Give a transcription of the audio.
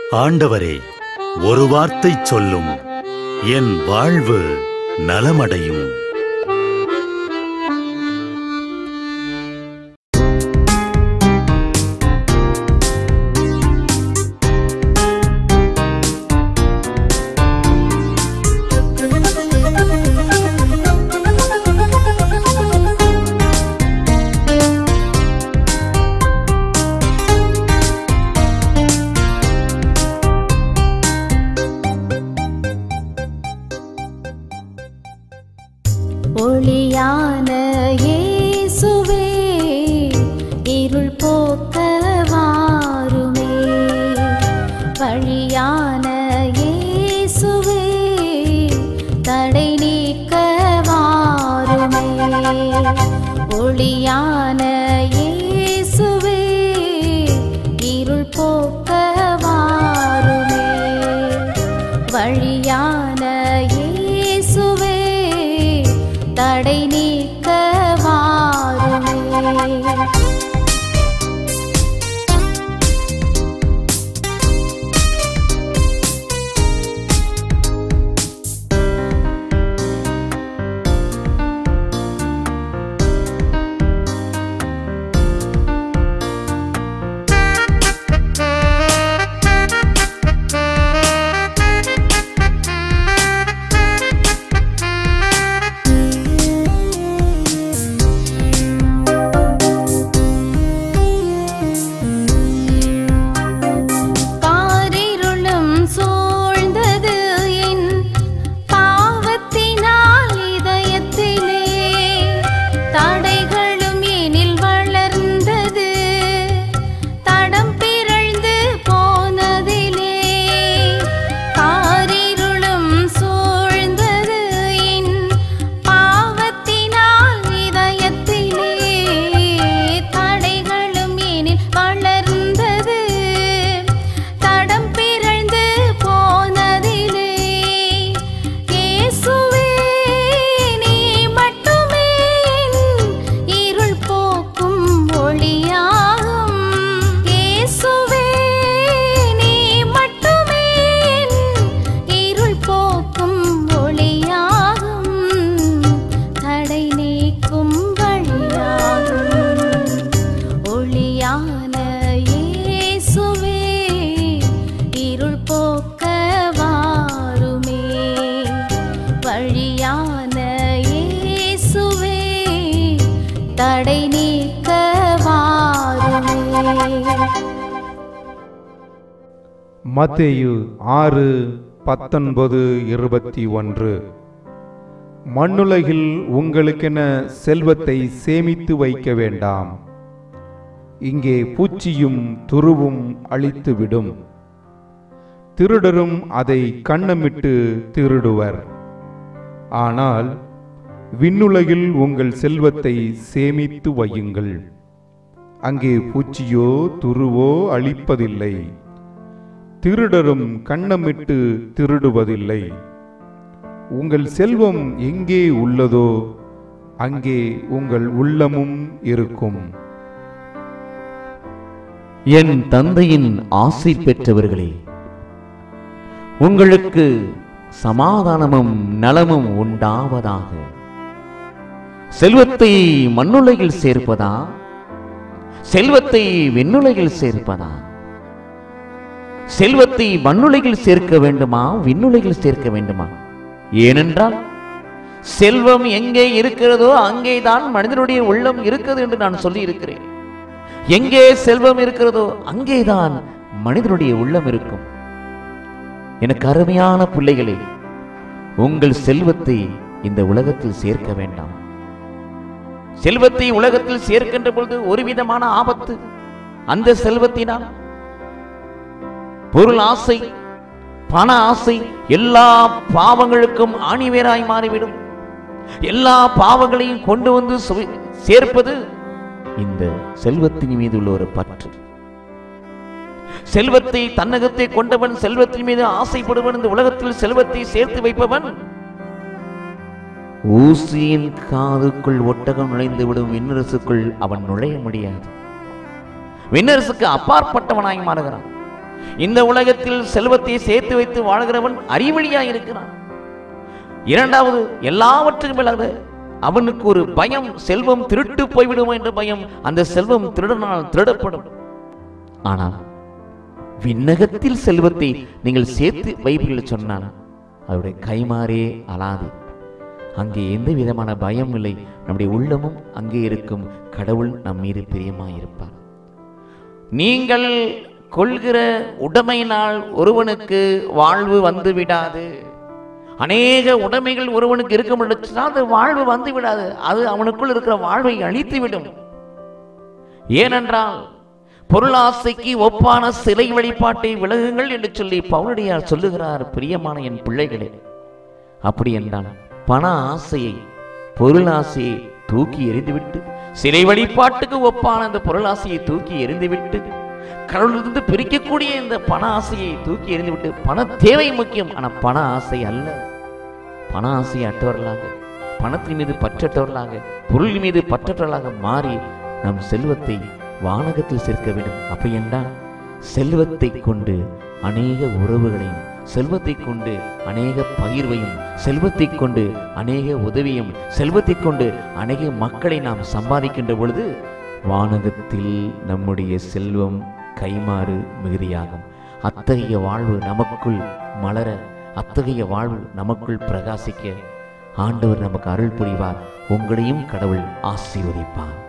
ஆண்டவரே ஒரு வார்த்தை சொல்லும் என் வாழ்வு நலமடையும் ஒளியான இயேசுவே இருள் போக்க வாருமே வழியான இயேசுவே தடை நீக்க வாருமே ஒளியான இயேசுவே இருள் போக்க வாருமே வழியான இயேசுவே தடை நீக்க வாருமே காரிருளும் சூழ்ந்தது என் பாவத்தினால் இதயத்திலே தடைகளும் எனில் வளர்ந்தது தடம் பிறழ்ந்து போனதிலே காரிருளும் சூழ்ந்தது என் பாவத்தினால் இதயத்திலே தடைகளும் எனில் வளர்ந்தது தடம் பிறழ்ந்து போனதிலே இயேசுவே நீ மட்டுமே என் இருள் போக்கும் ஒளியாகும் இயேசுவே நீ மட்டுமே என் இருள் போக்கும் ஒளியாகும் தடை நீக்கும் வழியாகும் ஒளியான இயேசுவே இருள் போக்க வாருமே வழியான இயேசுவே தடை நீக்க வாருமே மத்தேயு ஆறு பத்தொன்பது இருபத்தி ஒன்று மண்ணுலகில் உங்களுக்கென செல்வத்தை சேமித்து வைக்க வேண்டாம் இங்கே பூச்சியும் துருவும் அழித்துவிடும் திருடரும் அதை கண்ணமிட்டு திருடுவர் ஆனால் விண்ணுலகில் உங்கள் செல்வத்தை சேமித்து வையுங்கள் அங்கே பூச்சியோ துருவோ அழிப்பதில்லை திருடரும் கண்ணமிட்டு திருடுவதில்லை உங்கள் செல்வம் எங்கே உள்ளதோ அங்கே உங்கள் உள்ளமும் இருக்கும் என் தந்தையின் ஆசை பெற்றவர்களே உங்களுக்கு சமாதானமும் நலமும் உண்டாவதாக செல்வத்தை மண்ணுலகில் சேர்ப்பதா செல்வத்தை விண்ணுலகில் சேர்ப்பதா செல்வத்தை மண்ணுலகில் சேர்க்க வேண்டுமா விண்ணுலகில் சேர்க்க வேண்டுமா ஏனென்றால் செல்வம் எங்கே இருக்கிறதோ அங்கேதான் மனிதனுடைய உள்ளம் இருக்கிறது என்று நான் சொல்லி இருக்கிறேன் எங்கே செல்வம் இருக்கிறதோ அங்கேதான் மனிதனுடைய உள்ளம் இருக்கும் எனக்கு அருமையான பிள்ளைகளே உங்கள் செல்வத்தை இந்த உலகத்தில் சேர்க்க வேண்டாம் செல்வத்தை உலகத்தில் சேர்க்கின்ற பொழுது ஒரு விதமான ஆபத்து அந்த செல்வத்தினால் பொருள் ஆசை பண ஆசை எல்லா பாவங்களுக்கும் ஆணிவேராய் மாறிவிடும் எல்லா பாவங்களையும் கொண்டு வந்து சுவை- சேர்ப்பது இந்த செல்வத்தின் மீது உள்ள ஒரு பற்று செல்வத்தை தன்னகத்தை கொண்டவன் செல்வத்தின் மீது ஆசைப்படுவன் இந்த உலகத்தில் செல்வத்தை சேர்த்து வைப்பவன் ஊசியின் காதுக்குள் ஒட்டகம் நுழைந்து விடும் விண்ணரசுக்குள் அவன் நுழைய முடியாது விண்ணரசுக்கு அப்பாற்பட்டவனாய் மாறுகிறான் இந்த உலகத்தில் செல்வத்தை சேர்த்து வைத்து வாழ்கிறவன் அறிவழியா இருக்கிறான் இரண்டாவது எல்லாவற்றுக்கும் மேலாக அவனுக்கு ஒரு பயம் செல்வம் திருட்டு போய்விடுமோ என்ற பயம் அந்த செல்வம் திருடனால் திருடப்படும் ஆனால் விண்ணகத்தில் செல்வத்தை நீங்கள் சேர்த்து வைப்பீர்கள் சொன்னால் அவருடைய கைமாறே அலாது அங்கே எந்த விதமான பயம் இல்லை நம்முடைய உள்ளமும் அங்கே இருக்கும் கடவுள் நம் மீது பிரியமாயிருப்பார் நீங்கள் கொள்கிற உடைமையினால் ஒருவனுக்கு வாழ்வு வந்து விடாது அநேக உடைமைகள் ஒருவனுக்கு இருக்க முடிச்சுன்னா அது வாழ்வு வந்து விடாது அது அவனுக்குள் இருக்கிற வாழ்வை அழித்து விடும் ஏனென்றால் பொருளாசைக்கு ஒப்பான சிலை வழிபாட்டை விலகுங்கள் என்று சொல்லி பவுலடியார் சொல்லுகிறார் பிரியமான என் பிள்ளைகளே அப்படி என்றால் பண ஆசையை பொருள் ஆசையை தூக்கி எறிந்துவிட்டு சிலை வழிபாட்டுக்கு ஒப்பான இந்த பொருள் ஆசையை தூக்கி எறிந்துவிட்டு கடவுளிலிருந்து பிரிக்கக்கூடிய இந்த பண ஆசையை தூக்கி எறிந்துவிட்டு பண தேவை முக்கியம் ஆனா பண ஆசை அல்ல பண ஆசை அற்றவர்களாக பணத்தின் மீது பற்றற்றவர்களாக பொருள் மீது பற்றற்றவர்களாக மாறி நம் செல்வத்தை வானகத்தில் சேர்க்க வேண்டும் அப்படி என்றால் செல்வத்தை கொண்டு அநேக உறவுகளையும் செல்வத்தை கொண்டு அநேக பகிர்வையும் செல்வத்தை கொண்டு அநேக உதவியும் செல்வத்தை கொண்டு அநேக மக்களை நாம் சம்பாதிக்கின்ற பொழுது வானகத்தில் நம்முடைய செல்வம் கைமாறு மிகுதியாகும் அத்தகைய வாழ்வு நமக்குள் மலர அத்தகைய வாழ்வு நமக்குள் பிரகாசிக்க ஆண்டவர் நமக்கு அருள் புரிவார் உங்களையும் கடவுள் ஆசீர்வதிப்பார்